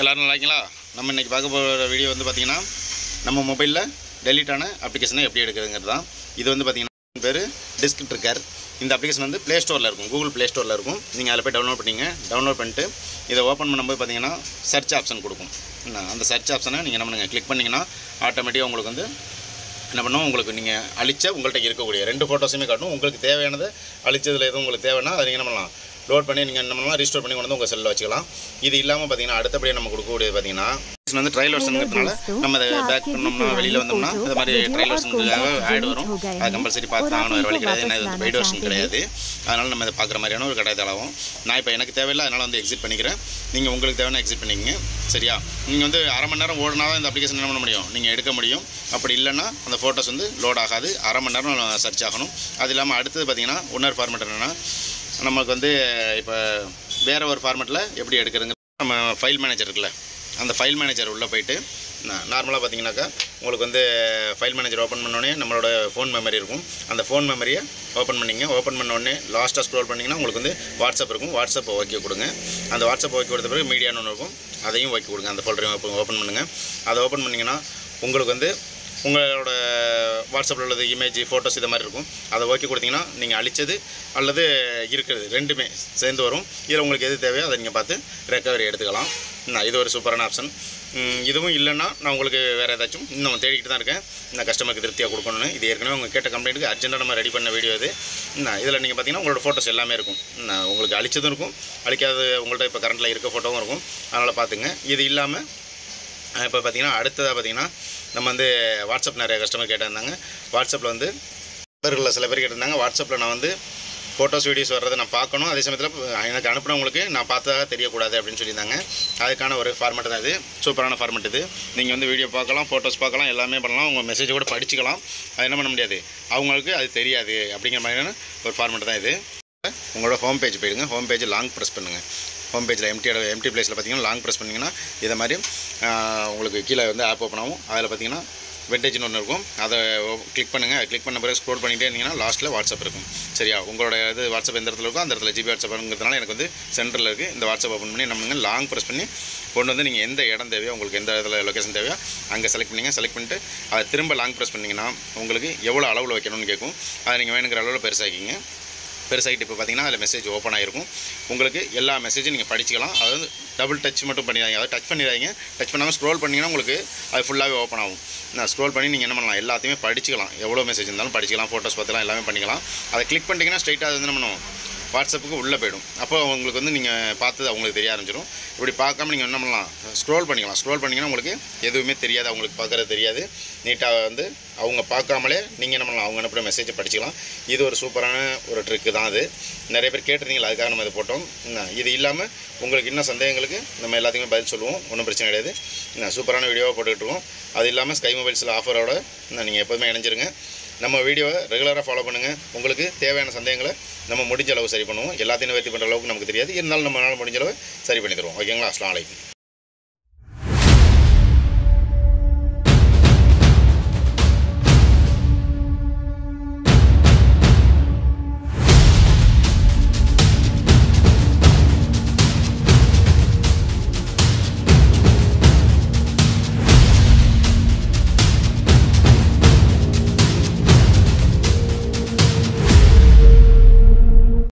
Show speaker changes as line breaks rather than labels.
எல்லோரும் நல்லாங்களா நம்ம இன்றைக்கி பார்க்க போகிற வீடியோ வந்து பார்த்திங்கன்னா நம்ம மொபைலில் டெலீட் ஆன அப்ளிகேஷனை எப்படி எடுக்கிறதுங்கிறது தான் இது வந்து பார்த்திங்கன்னா பேர் டிஸ்க் ட்ரிக்கர் இந்த அப்ளிகேஷன் வந்து ப்ளே ஸ்டோரில் இருக்கும் கூகுள் ப்ளே ஸ்டோரில் இருக்கும் நீங்கள் அதில் போய் டவுன்லோட் பண்ணிங்க டவுன்லோட் பண்ணிட்டு இதை ஓப்பன் பண்ணும்போது பார்த்தீங்கன்னா சர்ச் ஆப்ஷன் கொடுக்கும் என்ன, அந்த சர்ச் ஆப்ஷனை நீங்கள் என்ன பண்ணுங்கள் கிளிக் பண்ணிங்கன்னா ஆட்டோமேட்டிக்காக உங்களுக்கு வந்து என்ன பண்ணும் உங்களுக்கு நீங்கள் அழிச்ச உங்கள்கிட்ட இருக்கக்கூடிய ரெண்டு ஃபோட்டோஸுமே காட்டும் உங்களுக்கு தேவையானது அழிச்சதில் எதுவும் உங்களுக்கு தேவைன்னா அதை நீங்கள் என்ன பண்ணலாம் லோட் பண்ணி நீங்கள் என்ன பண்ணலாம் ரீஸ்டோர் பண்ணி கொண்டு வந்து உங்கள் செல்லில் வச்சுக்கலாம் இது இல்லாமல் பார்த்தீங்கன்னா அடுத்தபடியாக நம்ம கொடுக்கக்கூடியது பார்த்தீங்கன்னா இது வந்து ட்ரையல் வெர்ஷனுங்கிறதுனால நம்ம அதை பேக் பண்ணோம்னா வெளியில் வந்தோம்னா இந்த மாதிரி ட்ரையல் வெர்ஷனுக்காக ஆட் வரும் அது கம்பல்சரி பார்த்து ஆகணும் வேறு வழி கிடையாது ஏன்னா இது வந்து பெய்ட் வெர்ஷன் கிடையாது அதனால் நம்ம இதை பார்க்குற மாதிரியான ஒரு கட்டாயத்தாளாகும் நான் இப்போ எனக்கு தேவையில்லை அதனால் வந்து எக்ஸிட் பண்ணிக்கிறேன் நீங்கள் உங்களுக்கு தேவையான எக்ஸிட் பண்ணிக்கங்க சரியா நீங்கள் வந்து அரை மணி நேரம் ஓடினா தான் இந்த அப்ளிகேஷன் என்ன பண்ண முடியும் நீங்கள் எடுக்க முடியும் அப்படி இல்லைன்னா அந்த ஃபோட்டோஸ் வந்து லோட் ஆகாது அரை மணி நேரம் சர்ச் ஆகணும் அது இல்லாமல் அடுத்தது பார்த்தீங்கன்னா இன்னொரு ஃபார்மேட் என்னென்னா நமக்கு வந்து இப்போ வேறு ஒரு ஃபார்மேட்டில் எப்படி எடுக்கிறதுங்க நம்ம ஃபைல் மேனேஜர் இருக்குல்ல அந்த ஃபைல் மேனேஜர் உள்ளே போயிட்டு நார்மலாக பார்த்தீங்கன்னாக்கா உங்களுக்கு வந்து ஃபைல் மேனேஜர் ஓப்பன் பண்ணோடனே நம்மளோட ஃபோன் மெமரி இருக்கும் அந்த ஃபோன் மெமரியை ஓப்பன் பண்ணிங்க ஓப்பன் பண்ண உடனே லாஸ்ட்டாக ஸ்க்ரோல் பண்ணிங்கன்னா உங்களுக்கு வந்து வாட்ஸ்அப் இருக்கும் வாட்ஸ்அப் ஓகே கொடுங்க அந்த வாட்ஸ்அப் ஓகே கொடுத்த பிறகு மீடியான்னு ஒன்று இருக்கும் அதையும் ஓகே கொடுங்க அந்த ஃபோல்டரையும் ஓப்பன் பண்ணுங்கள் அதை ஓப்பன் பண்ணிங்கன்னா உங்களுக்கு வந்து உங்களோட வாட்ஸ்அப்பில் உள்ளது இமேஜ் ஃபோட்டோஸ் இது மாதிரி இருக்கும் அதை ஓகே கொடுத்தீங்கன்னா நீங்கள் அழிச்சது அல்லது இருக்கிறது ரெண்டுமே சேர்ந்து வரும் இதில் உங்களுக்கு எது தேவையோ அதை நீங்கள் பார்த்து ரெக்கவரி எடுத்துக்கலாம் நான் இது ஒரு சூப்பரான ஆப்ஷன் இதுவும் இல்லைன்னா நான் உங்களுக்கு வேறு ஏதாச்சும் இன்னும் தேடிக்கிட்டு தான் இருக்கேன் நான் கஸ்டமருக்கு திருப்தியாக கொடுக்கணும்னு இது ஏற்கனவே உங்கள் கேட்ட கம்ப்ளைண்ட்டுக்கு அர்ஜென்ட்டாக நம்ம ரெடி பண்ண வீடியோ இது நான் இதில் நீங்கள் பார்த்தீங்கன்னா உங்களோட ஃபோட்டோஸ் எல்லாமே இருக்கும் நான் உங்களுக்கு அழிச்சதும் இருக்கும் அழிக்காத உங்கள்கிட்ட இப்போ கரண்ட்டில் இருக்க ஃபோட்டோவும் இருக்கும் அதனால் பார்த்துங்க இது இல்லாமல் இப்போ பார்த்தீங்கன்னா அடுத்ததாக பார்த்தீங்கன்னா நம்ம வந்து வாட்ஸ்அப் நிறைய கஸ்டமர் கேட்டிருந்தாங்க வாட்ஸ்அப்பில் வந்து நண்பர்களில் சில பேர் கேட்டிருந்தாங்க வாட்ஸ்அப்பில் நான் வந்து ஃபோட்டோஸ் வீடியோஸ் வர்றதை நான் பார்க்கணும் அதே சமயத்தில் எனக்கு அனுப்புனவங்களுக்கு நான் பார்த்ததாக தெரியக்கூடாது அப்படின்னு சொல்லியிருந்தாங்க அதுக்கான ஒரு ஃபார்மேட் தான் இது சூப்பரான ஃபார்மேட் இது நீங்கள் வந்து வீடியோ பார்க்கலாம் ஃபோட்டோஸ் பார்க்கலாம் எல்லாமே பண்ணலாம் உங்கள் மெசேஜ் கூட படிச்சுக்கலாம் அது என்ன பண்ண முடியாது அவங்களுக்கு அது தெரியாது அப்படிங்கிற மாதிரியான ஒரு ஃபார்மேட் தான் இது உங்களோட ஹோம் பேஜ் போயிடுங்க ஹோம் பேஜ் லாங் ப்ரெஸ் பண்ணுங்கள் ஹோம் பேஜில் எம்டியோட எம்டி பிளேஸில் பார்த்தீங்கன்னா லாங் ப்ரெஸ் பண்ணிங்கன்னா இதை மாதிரி ஆஹ், உங்களுக்கு கீழே வந்து ஆப் ஓப்பன் ஆகும் அதில் பார்த்தீங்கன்னா வெண்டேஜ்னு ஒன்று இருக்கும் அதை கிளிக் பண்ணுங்கள் கிளிக் பண்ண பிறகு ஸ்க்ரோல் பண்ணிகிட்டே இருந்தீங்கன்னா லாஸ்ட்டில் வாட்ஸ்அப் இருக்கும் சரியா உங்களோட இது வாட்ஸ்அப் எந்த இடத்துல இருக்கோ அந்த இடத்துல ஜிபி வாட்ஸ்அப்ங்கிறதுனால எனக்கு வந்து சென்டரில் இருக்குது இந்த வாட்ஸ்அப் ஓப்பன் பண்ணி நம்ம லாங் ப்ரெஸ் பண்ணி கொண்டு வந்து நீங்கள் எந்த இடம் தேவையோ உங்களுக்கு எந்த இடத்துல லொக்கேஷன் தேவையோ அங்கே செலக்ட் பண்ணிங்க செலக்ட் பண்ணிட்டு அதை திரும்ப லாங் ப்ரெஸ் பண்ணிங்கன்னா உங்களுக்கு எவ்வளோ அளவில் வைக்கணும்னு கேட்கும் அதை நீங்கள் வேணுங்கிற அளவில் பெருசாக்கிங்க பெருசாகிட்டு இப்போ பார்த்தீங்கன்னா அதில் மெசேஜ் ஓப்பன் ஆகிருக்கும் உங்களுக்கு எல்லா மெசேஜும் நீங்கள் படிச்சுக்கலாம் அதாவது டபுள் டச் மட்டும் பண்ணிடாதீங்க அதாவது டச் பண்ணிடாதீங்க டச் பண்ணாமல் ஸ்க்ரோல் பண்ணிங்கன்னா உங்களுக்கு அது ஃபுல்லாகவே ஓப்பன் ஆகும் நான் ஸ்க்ரோல் பண்ணி நீங்கள் என்ன பண்ணலாம் எல்லாத்தையுமே படிச்சுக்கலாம் எவ்வளோ மெசேஜ் இருந்தாலும் படிச்சுக்கலாம் ஃபோட்டோஸ் பார்த்துலாம் எல்லாமே பண்ணிக்கலாம் அதை கிளிக் பண்ணிட்டீங்கன்னா ஸ்ட்ரைட்டாக அது வந்து என்ன பண்ணும் வாட்ஸ்அப்புக்கு உள்ளே போயிடும் அப்போ உங்களுக்கு வந்து நீங்கள் பார்த்தது அவங்களுக்கு தெரிய ஆரம்பிச்சிடும் இப்படி பார்க்காம நீங்கள் என்ன பண்ணலாம் ஸ்க்ரோல் பண்ணிக்கலாம் ஸ்க்ரோல் பண்ணிங்கன்னா உங்களுக்கு எதுவுமே தெரியாது அவங்களுக்கு பார்க்குறது தெரியாது நீட்டாக வந்து அவங்க பார்க்காமலே நீங்கள் என்ன பண்ணலாம் அவங்க அனுப்புகிற மெசேஜை படிச்சுக்கலாம் இது ஒரு சூப்பரான ஒரு ட்ரிக்கு தான் அது நிறைய பேர் கேட்டிருந்தீங்களா அதுக்காக நம்ம இதை போட்டோம் என்ன, இது இல்லாமல் உங்களுக்கு இன்னும் சந்தேகங்களுக்கு நம்ம எல்லாத்துக்குமே பதில் சொல்லுவோம் ஒன்றும் பிரச்சனை கிடையாது என்ன, சூப்பரான வீடியோவாக போட்டுக்கிட்டு இருக்கோம் அது இல்லாமல் ஸ்கை மொபைல்ஸில் ஆஃபரோட நீங்கள் எப்போதுமே இணைஞ்சிருங்க நம்ம வீடியோவை ரெகுலராக ஃபாலோ பண்ணுங்கள் உங்களுக்கு தேவையான சந்தேகங்களை நம்ம முடிஞ்ச அளவு சரி பண்ணுவோம் எல்லாத்தையும் நிவர்த்தி பண்ணுற அளவுக்கு நமக்கு தெரியாது இருந்தாலும் நம்மளால் முடிஞ்ச அளவு சரி பண்ணி தருவோம் ஓகேங்களா அஸ்லாம் வலைக்கும்